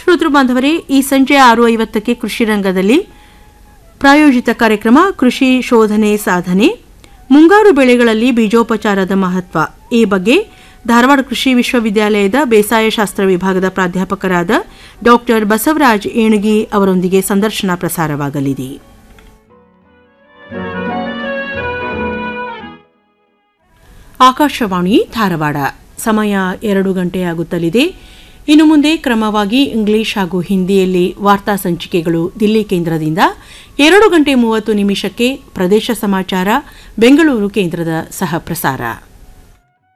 ಶ್ರೋತೃ ಬಾಂಧವರೇ ಈ ಸಂಜೆ ಆರು ಐವತ್ತಕ್ಕೆ ಕೃಷಿ ರಂಗದಲ್ಲಿ ಪ್ರಾಯೋಜಿತ ಕಾರ್ಯಕ್ರಮ ಕೃಷಿ ಶೋಧನೆ ಸಾಧನೆ ಮುಂಗಾರು ಬೆಳೆಗಳಲ್ಲಿ ಬೀಜೋಪಚಾರದ ಮಹತ್ವ ಈ ಬಗ್ಗೆ ಧಾರವಾಡ ಕೃಷಿ ವಿಶ್ವವಿದ್ಯಾಲಯದ ಬೇಸಾಯ ಶಾಸ್ತ್ರ ವಿಭಾಗದ ಪ್ರಾಧ್ಯಾಪಕರಾದ ಡಾಕ್ಟರ್ ಬಸವರಾಜ್ ಏಣಗಿ ಅವರೊಂದಿಗೆ ಸಂದರ್ಶನ ಪ್ರಸಾರವಾಗಲಿದೆ ಆಕಾಶವಾಣಿ ಧಾರವಾಡ ಸಮಯ ಎರಡು ಗಂಟೆಯಾಗುತ್ತಲಿದೆ ಇನ್ನು ಮುಂದೆ ಕ್ರಮವಾಗಿ ಇಂಗ್ಲಿಷ್ ಹಾಗೂ ಹಿಂದಿಯಲ್ಲಿ ವಾರ್ತಾ ಸಂಚಿಕೆಗಳು ದಿಲ್ಲಿ ಕೇಂದ್ರದಿಂದ ಎರಡು ಗಂಟೆ ಮೂವತ್ತು ನಿಮಿಷಕ್ಕೆ ಪ್ರದೇಶ ಸಮಾಚಾರ ಬೆಂಗಳೂರು ಕೇಂದ್ರದ ಸಹ ಪ್ರಸಾರ